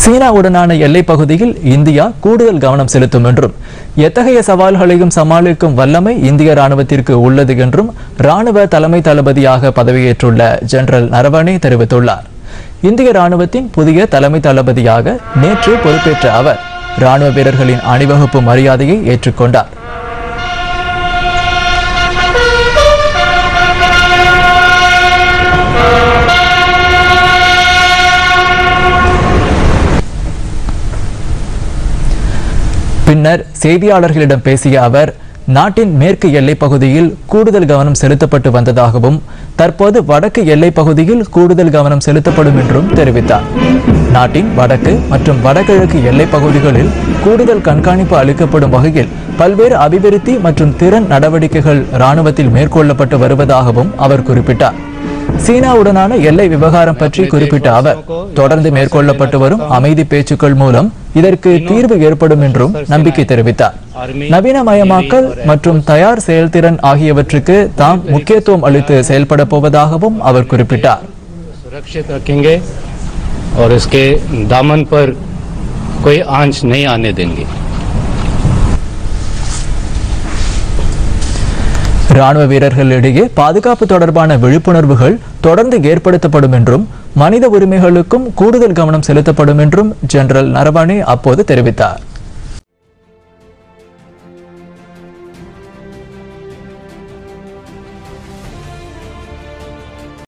சீனாவுடனான எல்லைப் பகுதியில் இந்தியா கூடுதல் கவனம் செலுத்தும் என்றும் எத்தகைய சவால்களையும் சமாளிக்கும் வல்லமை இந்திய ராணுவத்திற்கு உள்ளது என்றும் ராணுவ தலைமை தளபதியாக பதவியேற்றுள்ள ஜெனரல் நரவணே தெரிவித்துள்ளார் இந்திய ராணுவத்தின் புதிய தலைமை தளபதியாக நேற்று பொறுப்பேற்ற அவர் ராணுவ வீரர்களின் அணிவகுப்பு மரியாதையை ஏற்றுக்கொண்டார் பின்னர் செய்தியாளர்களிடம் பேசிய அவர் நாட்டின் மேற்கு எல்லைப் பகுதியில் கூடுதல் கவனம் செலுத்தப்பட்டு வந்ததாகவும் தற்போது வடக்கு எல்லைப் பகுதியில் கூடுதல் கவனம் செலுத்தப்படும் என்றும் தெரிவித்தார் நாட்டின் வடக்கு மற்றும் வடகிழக்கு எல்லைப் பகுதிகளில் கூடுதல் கண்காணிப்பு அளிக்கப்படும் வகையில் பல்வேறு அபிவிருத்தி மற்றும் திறன் நடவடிக்கைகள் ராணுவத்தில் மேற்கொள்ளப்பட்டு வருவதாகவும் அவர் குறிப்பிட்டார் சீனாவுடனான எல்லை விவகாரம் பற்றி குறிப்பிட்ட அவர் தொடர்ந்து மேற்கொள்ளப்பட்டு வரும் அமைதி பேச்சுக்கள் மூலம் இதற்கு தீர்வு ஏற்படும் என்றும் நம்பிக்கை தெரிவித்தார் நவீனமயமாக்கல் மற்றும் தயார் செயல்திறன் ஆகியவற்றுக்கு தாம் முக்கியத்துவம் அளித்து செயல்பட போவதாகவும் அவர் குறிப்பிட்டார் सुरक्षित रखेंगे और इसके दामन पर कोई आंच नहीं आने देंगे ராணுவ வீரர்களிடையே பாதுகாப்பு தொடர்பான விழிப்புணர்வுகள் தொடர்ந்து ஏற்படுத்தப்படும் என்றும் மனித உரிமைகளுக்கும் கூடுதல் கவனம் செலுத்தப்படும் என்றும் ஜெனரல் நரவானே அப்போது தெரிவித்தார்